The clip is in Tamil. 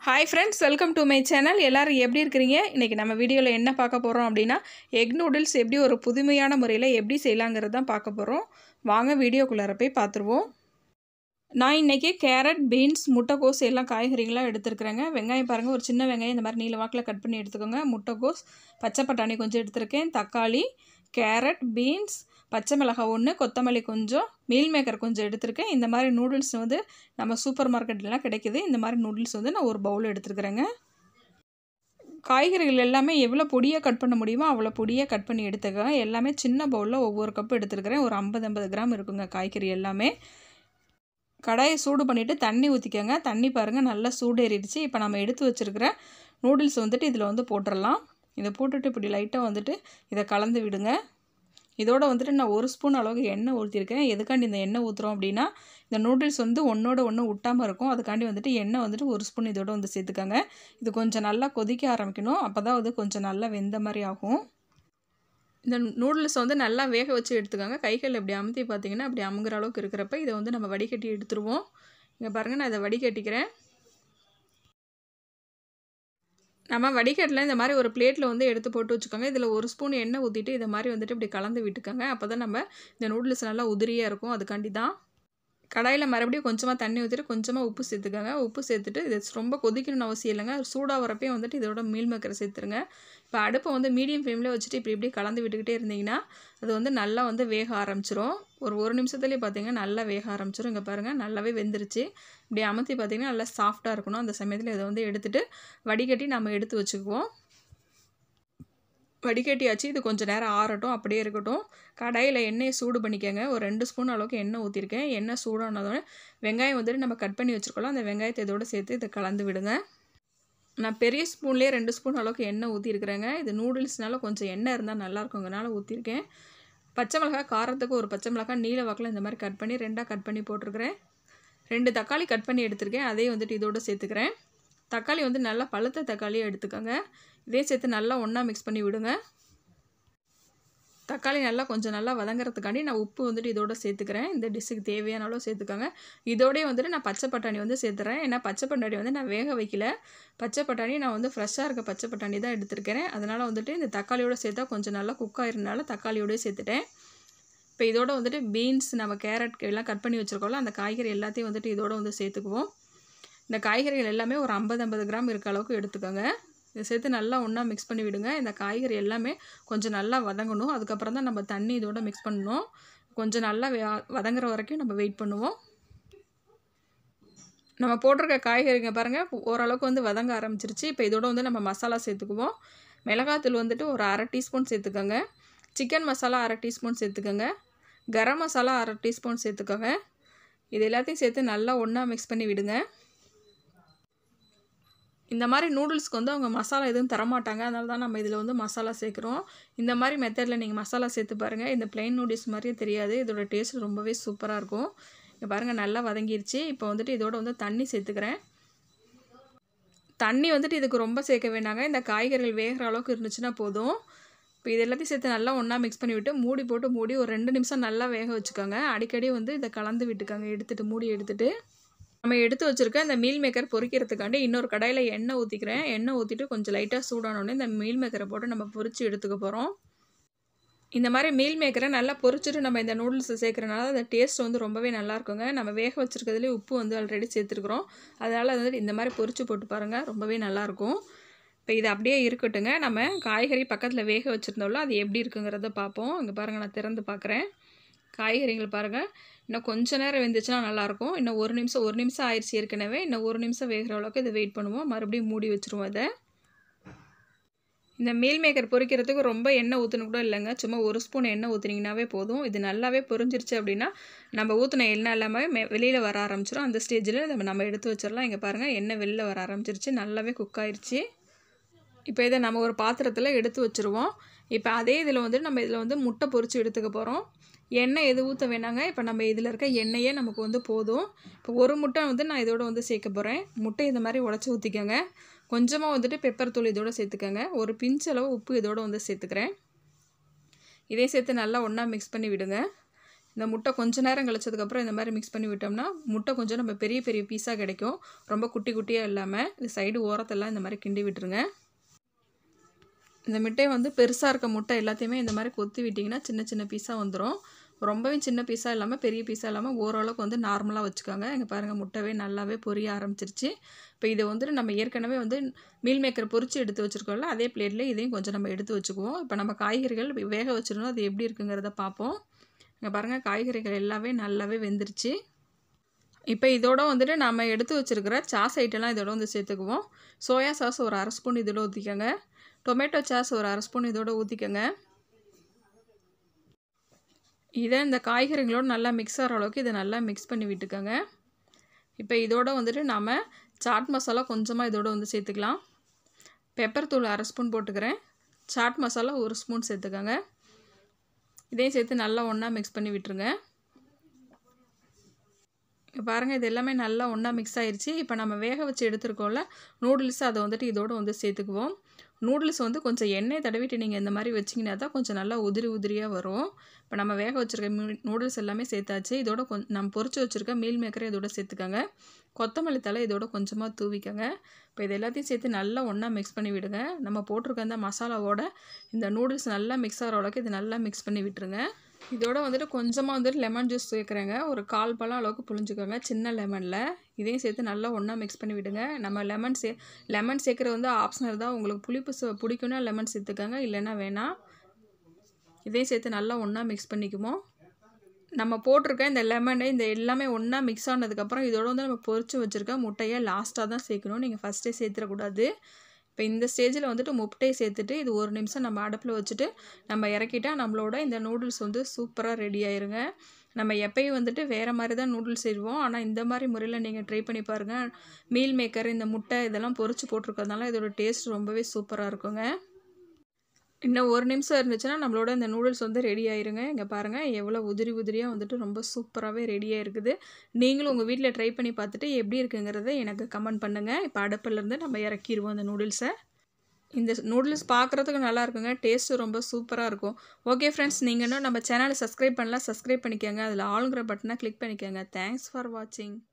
hi friends welcome to my channel எல்லோரும் எப்படி இருக்கிறீங்க இன்றைக்கி நம்ம வீடியோவில் என்ன பார்க்க போகிறோம் அப்படின்னா எக் நூடுல்ஸ் எப்படி ஒரு புதுமையான முறையில் எப்படி செய்யலாங்கிறது தான் பார்க்க போகிறோம் வாங்க வீடியோக்குள்ளார போய் பார்த்துருவோம் நான் இன்றைக்கி கேரட் பீன்ஸ் முட்டைக்கோஸ் எல்லாம் காய்கறிகளாக எடுத்துருக்குறேங்க வெங்காயம் பாருங்கள் ஒரு சின்ன வெங்காயம் இந்த மாதிரி நீல வாக்கில் கட் பண்ணி எடுத்துக்கோங்க முட்டைக்கோஸ் பச்சை பட்டாணி கொஞ்சம் எடுத்திருக்கேன் தக்காளி கேரட் பீன்ஸ் பச்சை மிளகாய் ஒன்று கொத்தமல்லி கொஞ்சம் மீல் மேக்கர் கொஞ்சம் எடுத்திருக்கேன் இந்த மாதிரி நூடுல்ஸ் வந்து நம்ம சூப்பர் மார்க்கெட்லாம் கிடைக்கிது இந்த மாதிரி நூடுல்ஸ் வந்து நான் ஒரு பவுல் எடுத்துருக்குறேங்க காய்கறிகள் எல்லாமே எவ்வளோ பொடியாக கட் பண்ண முடியுமோ அவ்வளோ பொடியாக கட் பண்ணி எடுத்துக்கேன் எல்லாமே சின்ன பவுலில் ஒவ்வொரு கப்பு எடுத்துருக்கிறேன் ஒரு ஐம்பது ஐம்பது கிராம் இருக்குங்க காய்கறி எல்லாமே கடாயை சூடு பண்ணிவிட்டு தண்ணி ஊற்றிக்கோங்க தண்ணி பாருங்கள் நல்லா சூடேறிடுச்சு இப்போ நம்ம எடுத்து வச்சுருக்கிற நூடுல்ஸ் வந்துட்டு இதில் வந்து போட்டுடலாம் இதை போட்டுட்டு இப்படி லைட்டாக வந்துட்டு இதை கலந்து விடுங்க இதோட வந்துட்டு நான் ஒரு ஸ்பூன் அளவுக்கு எண்ணெய் ஊற்றிருக்கேன் எதுக்காண்டி இந்த எண்ணெய் ஊற்றுறோம் அப்படின்னா இந்த நூடுல்ஸ் வந்து ஒன்றோட ஒன்று விட்டாமல் இருக்கும் அதுக்காண்டி வந்துட்டு எண்ணெய் வந்துட்டு ஒரு ஸ்பூன் இதோட வந்து சேர்த்துக்கோங்க இது கொஞ்சம் நல்லா கொதிக்க ஆரம்பிக்கணும் அப்போ தான் வந்து கொஞ்சம் நல்லா வெந்த மாதிரி ஆகும் இந்த நூடுல்ஸ் வந்து நல்லா வேக வச்சு எடுத்துக்கோங்க கைகள் இப்படி அமுத்தி பார்த்தீங்கன்னா அப்படி அமுங்குற அளவுக்கு இருக்கிறப்ப இதை வந்து நம்ம வடிகட்டி எடுத்துருவோம் இங்கே பாருங்கள் நான் இதை வடிகட்டிக்கிறேன் நம்ம வடிகட்டில் இந்த மாதிரி ஒரு பிளேட்டில் வந்து எடுத்து போட்டு வச்சுக்கோங்க இதில் ஒரு ஸ்பூன் எண்ணெய் ஊற்றிட்டு இதை மாதிரி வந்துட்டு இப்படி கலந்து விட்டுக்கோங்க அப்போ தான் நம்ம இந்த நூடுல்ஸ் நல்லா உதிரியாக இருக்கும் அதுக்காண்டி தான் கடாயில் மறுபடியும் கொஞ்சமாக தண்ணி ஊற்றிட்டு கொஞ்சமாக உப்பு சேர்த்துக்கோங்க உப்பு சேர்த்துட்டு இது ரொம்ப கொதிக்கணும்னு அவசியம் இல்லைங்க சூடாக வரப்பே வந்துட்டு இதோட மீல் மேக்கரை சேர்த்துருங்க இப்போ அடுப்பை வந்து மீடியம் ஃப்ளேமில் வச்சுட்டு இப்படி இப்படி கலந்து விட்டுக்கிட்டே இருந்தீங்கன்னா அது வந்து நல்லா வந்து வேக ஆரம்பிச்சிரும் ஒரு ஒரு நிமிஷத்துலேயே பார்த்தீங்கன்னா நல்லா வேக ஆரம்பிச்சிரும் இங்கே பாருங்கள் நல்லாவே வெந்துருச்சு இப்படி அமர்த்தி பார்த்தீங்கன்னா நல்லா சாஃப்டாக இருக்கணும் அந்த சமயத்தில் இதை வந்து எடுத்துகிட்டு வடிகட்டி நம்ம எடுத்து வச்சுக்குவோம் வடிகட்டியாச்சு இது கொஞ்சம் நேரம் ஆறட்டும் அப்படியே இருக்கட்டும் கடாயில் எண்ணெயை சூடு பண்ணிக்கோங்க ஒரு ரெண்டு ஸ்பூன் அளவுக்கு எண்ணெய் ஊற்றிருக்கேன் எண்ணெய் சூடானதோட வெங்காயம் வந்துட்டு நம்ம கட் பண்ணி வச்சுருக்கோம் அந்த வெங்காயத்தை இதோடு சேர்த்து இதை கலந்து விடுங்க நான் பெரிய ஸ்பூன்லேயே ரெண்டு ஸ்பூன் அளவுக்கு எண்ணெய் ஊற்றிருக்கிறேங்க இது நூடுல்ஸ்னால கொஞ்சம் எண்ணெய் இருந்தால் நல்லாயிருக்குங்கனால ஊற்றிருக்கேன் பச்சை மிளகாய் காரத்துக்கு ஒரு பச்சை மிளகாய் நீல வாக்கில் இந்த மாதிரி கட் பண்ணி ரெண்டாக கட் பண்ணி போட்டிருக்கிறேன் ரெண்டு தக்காளி கட் பண்ணி எடுத்திருக்கேன் அதையும் வந்துட்டு இதோடு சேர்த்துக்கிறேன் தக்காளி வந்து நல்லா பழுத்த தக்காளியாக எடுத்துக்கோங்க இதையும் சேர்த்து நல்லா ஒன்றா மிக்ஸ் பண்ணி விடுங்க தக்காளி நல்லா கொஞ்சம் நல்லா வதங்குறதுக்காண்டி நான் உப்பு வந்துட்டு இதோட சேர்த்துக்கிறேன் இந்த டிஷ்ஷுக்கு தேவையான அளவு சேர்த்துக்கோங்க இதோடய வந்துட்டு நான் பச்சை பட்டாணி வந்து சேர்த்துறேன் ஏன்னா பச்சை பட்டாணி வந்து நான் வேக வைக்கல பச்சை பட்டாணி நான் வந்து ஃப்ரெஷ்ஷாக இருக்க பச்சை பட்டாணி தான் எடுத்துருக்கிறேன் அதனால் வந்துட்டு இந்த தக்காளியோட சேர்த்தா கொஞ்சம் நல்லா குக் ஆயிருந்தால தக்காளியோடய சேர்த்துட்டேன் இப்போ இதோட வந்துட்டு பீன்ஸ் நம்ம கேரட் எல்லாம் கட் பண்ணி வச்சுருக்கோம்ல அந்த காய்கறி எல்லாத்தையும் வந்துட்டு இதோட வந்து சேர்த்துக்குவோம் இந்த காய்கறிகள் எல்லாமே ஒரு ஐம்பது ஐம்பது கிராம் இருக்க அளவுக்கு எடுத்துக்கோங்க இதை சேர்த்து நல்லா ஒன்றா மிக்ஸ் பண்ணி விடுங்க இந்த காய்கறி எல்லாமே கொஞ்சம் நல்லா வதங்கணும் அதுக்கப்புறம் தான் நம்ம தண்ணி இதோட மிக்ஸ் பண்ணணும் கொஞ்சம் நல்லா வதங்குற வரைக்கும் நம்ம வெயிட் பண்ணுவோம் நம்ம போட்டிருக்க காய்கறிங்க பாருங்கள் ஓரளவுக்கு வந்து வதங்க ஆரம்பிச்சிருச்சு இப்போ இதோட வந்து நம்ம மசாலா சேர்த்துக்குவோம் மிளகாத்தூள் வந்துட்டு ஒரு அரை டீஸ்பூன் சேர்த்துக்கோங்க சிக்கன் மசாலா அரை டீஸ்பூன் சேர்த்துக்கோங்க கரம் மசாலா அரை டீஸ்பூன் சேர்த்துக்கோங்க இது எல்லாத்தையும் சேர்த்து நல்லா ஒன்றா மிக்ஸ் பண்ணி விடுங்க இந்த மாதிரி நூடுல்ஸ்க்கு வந்து அவங்க மசாலா எதுவும் தரமாட்டாங்க அதனால தான் நம்ம இதில் வந்து மசாலா சேர்க்குறோம் இந்த மாதிரி மெத்தடில் நீங்கள் மசாலா சேர்த்து பாருங்கள் இந்த பிளெயின் நூடுல்ஸ் மாதிரியே தெரியாது இதோட டேஸ்ட் ரொம்பவே சூப்பராக இருக்கும் இங்கே பாருங்கள் நல்லா வதங்கிருச்சு இப்போ வந்துட்டு இதோட வந்து தண்ணி சேர்த்துக்கிறேன் தண்ணி வந்துட்டு இதுக்கு ரொம்ப சேர்க்க வேண்டாங்க இந்த காய்கறிகள் வேகிற அளவுக்கு இருந்துச்சுன்னா போதும் இப்போ இது எல்லாத்தையும் சேர்த்து நல்லா ஒன்றா மிக்ஸ் பண்ணி விட்டு மூடி போட்டு மூடி ஒரு ரெண்டு நிமிஷம் நல்லா வேக வச்சுக்கோங்க அடிக்கடி வந்து இதை கலந்து விட்டுக்கோங்க எடுத்துகிட்டு மூடி எடுத்துகிட்டு நம்ம எடுத்து வச்சுருக்க இந்த மீல் மேக்கர் பொரிக்கிறதுக்காண்டி இன்னொரு கடாயில் எண்ணெய் ஊற்றிக்கிறேன் எண்ணெய் ஊற்றிட்டு கொஞ்சம் லைட்டாக சூடானோடனே இந்த மீல் மேக்கரை போட்டு நம்ம பொரித்து எடுத்துக்க போகிறோம் இந்த மாதிரி மீல் மேக்கரை நல்லா பொரிச்சிட்டு நம்ம இந்த நூடுல்ஸ் சேர்க்குறனால அந்த டேஸ்ட் வந்து ரொம்பவே நல்லா இருக்குங்க நம்ம வேக வச்சுருக்கிறதுலேயே உப்பு வந்து ஆல்ரெடி சேர்த்துருக்குறோம் அதனால் வந்து இந்த மாதிரி பொரிச்சு போட்டு பாருங்கள் ரொம்பவே நல்லாயிருக்கும் இப்போ இது அப்படியே இருக்கட்டுங்க நம்ம காய்கறி பக்கத்தில் வேக வச்சுருந்தோம்ல அது எப்படி இருக்குங்கிறத பார்ப்போம் இங்கே பாருங்கள் நான் திறந்து பார்க்குறேன் காய்கறிகள் பாருங்கள் இன்னும் கொஞ்ச நேரம் வெந்துச்சுன்னா நல்லாயிருக்கும் இன்னும் ஒரு நிமிஷம் ஒரு நிமிஷம் ஆயிடுச்சு ஏற்கனவே இன்னும் ஒரு நிமிஷம் வேகிற அளவுக்கு இதை வெயிட் பண்ணுவோம் மறுபடியும் மூடி வச்சுருவோம் இதை இந்த மீல் மேக்கர் பொரிக்கிறதுக்கு ரொம்ப எண்ணெய் ஊற்றணும் கூட இல்லைங்க சும்மா ஒரு ஸ்பூன் எண்ணெய் ஊற்றுனீங்கனாவே போதும் இது நல்லாவே பொரிஞ்சிருச்சு அப்படின்னா நம்ம ஊற்றின எண்ணெய் எல்லாமே மே வெளியில் வர ஆரம்பிச்சிடும் அந்த ஸ்டேஜில் நம்ம நம்ம எடுத்து வச்சிடலாம் இங்கே பாருங்கள் எண்ணெய் வெளியில் வர ஆரம்பிச்சிருச்சு நல்லாவே குக் ஆயிடுச்சு இப்போ இதை நம்ம ஒரு பாத்திரத்தில் எடுத்து வச்சுருவோம் இப்போ அதே இதில் வந்து நம்ம இதில் வந்து முட்டை பொரித்து எடுத்துக்க போகிறோம் எண்ணெய் எது ஊற்ற வேணாங்க இப்போ நம்ம இதில் இருக்க எண்ணெயே நமக்கு வந்து போதும் இப்போ ஒரு முட்டை வந்து நான் இதோட வந்து சேர்க்க போகிறேன் முட்டை இந்த மாதிரி உடச்சி ஊற்றிக்கோங்க கொஞ்சமாக வந்துட்டு பெப்பர் தூள் இதோட சேர்த்துக்கோங்க ஒரு பிஞ்ச் அளவு உப்பு இதோட வந்து சேர்த்துக்கிறேன் இதே சேர்த்து நல்லா ஒன்றா மிக்ஸ் பண்ணி விடுங்க இந்த முட்டை கொஞ்ச நேரம் கழிச்சதுக்கப்புறம் இந்த மாதிரி மிக்ஸ் பண்ணி விட்டோம்னா முட்டை கொஞ்சம் நம்ம பெரிய பெரிய பீஸாக கிடைக்கும் ரொம்ப குட்டி குட்டியாக இல்லாமல் இந்த சைடு ஓரத்தெல்லாம் இந்த மாதிரி கிண்டி விட்டுருங்க இந்த மிட்டை வந்து பெருசாக இருக்க முட்டை எல்லாத்தையுமே இந்த மாதிரி கொத்தி விட்டிங்கன்னா சின்ன சின்ன பீஸாக வந்துடும் ரொம்பவே சின்ன பீஸாக இல்லாமல் பெரிய பீஸாக இல்லாமல் ஓரளவுக்கு வந்து நார்மலாக வச்சுக்கோங்க இங்கே பாருங்கள் முட்டைவே நல்லாவே பொரிய ஆரம்பிச்சிருச்சு இப்போ இதை வந்துட்டு நம்ம ஏற்கனவே வந்து மீல் மேக்கர் பொரிச்சு எடுத்து வச்சுருக்கோம்ல அதே பிளேட்டில் இதையும் கொஞ்சம் நம்ம எடுத்து வச்சுக்குவோம் இப்போ நம்ம காய்கறிகள் வேக வச்சிடணும் அது எப்படி இருக்குங்கிறத பார்ப்போம் இங்கே பாருங்கள் காய்கறிகள் எல்லாமே நல்லாவே வெந்துருச்சு இப்போ இதோட வந்துட்டு நம்ம எடுத்து வச்சுருக்கிற சாஸ் ஐட்டம்லாம் இதோட வந்து சேர்த்துக்குவோம் சோயா சாஸ் ஒரு அரை ஸ்பூன் இதோட ஊற்றிக்கோங்க டொமேட்டோ சாஸ் ஒரு அரை ஸ்பூன் இதோட ஊற்றிக்கோங்க இதை இந்த காய்கறிகளோடு நல்லா மிக்ஸ் ஆகிற அளவுக்கு இதை நல்லா மிக்ஸ் பண்ணி விட்டுக்கோங்க இப்போ இதோட வந்துட்டு நாம் சாட் மசாலா கொஞ்சமாக இதோட வந்து சேர்த்துக்கலாம் பெப்பர் தூள் அரை ஸ்பூன் போட்டுக்கிறேன் சாட் மசாலா ஒரு ஸ்பூன் சேர்த்துக்கோங்க இதையும் சேர்த்து நல்லா ஒன்றா மிக்ஸ் பண்ணி விட்டுருங்க இப்போ பாருங்கள் இது எல்லாமே நல்லா ஒன்றா மிக்ஸ் ஆயிடுச்சு இப்போ நம்ம வேக வச்சு எடுத்துருக்கோம்ல நூடுல்ஸ் அதை வந்துட்டு இதோடு வந்து சேர்த்துக்குவோம் நூடுல்ஸ் வந்து கொஞ்சம் எண்ணெய் தடவிட்டு நீங்கள் இந்த மாதிரி வச்சிங்கன்னா தான் கொஞ்சம் நல்லா உதிரி உதிரியாக வரும் இப்போ நம்ம வேக வச்சுருக்க மீ நூடுல்ஸ் எல்லாமே சேர்த்தாச்சு இதோட கொஞ்சம் நம்ம பொரிச்சு வச்சுருக்க மீல் மேக்கரை இதோட சேர்த்துக்கோங்க கொத்தமல்லி தலை இதோட கொஞ்சமாக தூவிக்கோங்க இப்போ இது எல்லாத்தையும் சேர்த்து நல்லா ஒன்றா மிக்ஸ் பண்ணி விடுங்க நம்ம போட்டிருக்க அந்த மசாலாவோட இந்த நூடுல்ஸ் நல்லா மிக்ஸ் ஆகிற அளவுக்கு இது நல்லா மிக்ஸ் பண்ணி விட்டுருங்க இதோட வந்துட்டு கொஞ்சமாக வந்துட்டு லெமன் ஜூஸ் சேர்க்குறேங்க ஒரு கால் பழம் அளவுக்கு புழிஞ்சுக்கோங்க சின்ன லெமனில் இதையும் சேர்த்து நல்லா ஒன்றா மிக்ஸ் பண்ணி விடுங்க நம்ம லெமன் சே லெமன் சேர்க்குறது வந்து ஆப்ஷனல் தான் உங்களுக்கு புளிப்பு ச- பிடிக்கும்னா லெமன் சேர்த்துக்கோங்க இல்லைன்னா வேணாம் இதையும் சேர்த்து நல்லா ஒன்றா மிக்ஸ் பண்ணிக்குவோம் நம்ம போட்டிருக்க இந்த லெமனு இந்த எல்லாமே ஒன்றா மிக்ஸ் ஆனதுக்கப்புறம் இதோட வந்து நம்ம பொரிச்சு வச்சுருக்க முட்டையை லாஸ்ட்டாக தான் சேர்க்கணும் நீங்கள் ஃபஸ்ட்டே சேர்த்துடக்கூடாது இப்போ இந்த ஸ்டேஜில் வந்துட்டு முட்டையை சேர்த்துட்டு இது ஒரு நிமிஷம் நம்ம அடுப்பில் வச்சுட்டு நம்ம இறக்கிட்டா நம்மளோட இந்த நூடுல்ஸ் வந்து சூப்பராக ரெடி ஆயிருங்க நம்ம எப்பயும் வந்துட்டு வேறு மாதிரி தான் நூடுல்ஸ் செய்வோம் ஆனால் இந்த மாதிரி முறையில் நீங்கள் ட்ரை பண்ணி பாருங்கள் மீல் மேக்கர் இந்த முட்டை இதெல்லாம் பொரிச்சு போட்டிருக்கறதுனால இதோட டேஸ்ட் ரொம்பவே சூப்பராக இருக்குங்க இன்னும் ஒரு நிமிஷம் இருந்துச்சுன்னா நம்மளோட இந்த நூடுல்ஸ் வந்து ரெடி ஆயிருங்க இங்கே பாருங்கள் எவ்வளோ உதிரி உதிரியாக வந்துட்டு ரொம்ப சூப்பராகவே ரெடியாக இருக்குது நீங்களும் உங்கள் வீட்டில் ட்ரை பண்ணி பார்த்துட்டு எப்படி இருக்குங்கிறத எனக்கு கமெண்ட் பண்ணுங்கள் இப்போ அடுப்பிலேருந்து நம்ம இறக்கிடுவோம் அந்த நூடுல்ஸை இந்த நூடுல்ஸ் பார்க்குறதுக்கு நல்லா இருக்குங்க டேஸ்ட்டு ரொம்ப சூப்பராக இருக்கும் ஓகே ஃப்ரெண்ட்ஸ் நீங்கள் இன்னும் நம்ம சேனலை சப்ஸ்கிரைப் பண்ணலாம் சப்ஸ்கிரைப் பண்ணிக்கோங்க அதில் ஆளுங்கிற பட்டனை கிளிக் பண்ணிக்கோங்க தேங்க்ஸ் ஃபார் வாட்சிங்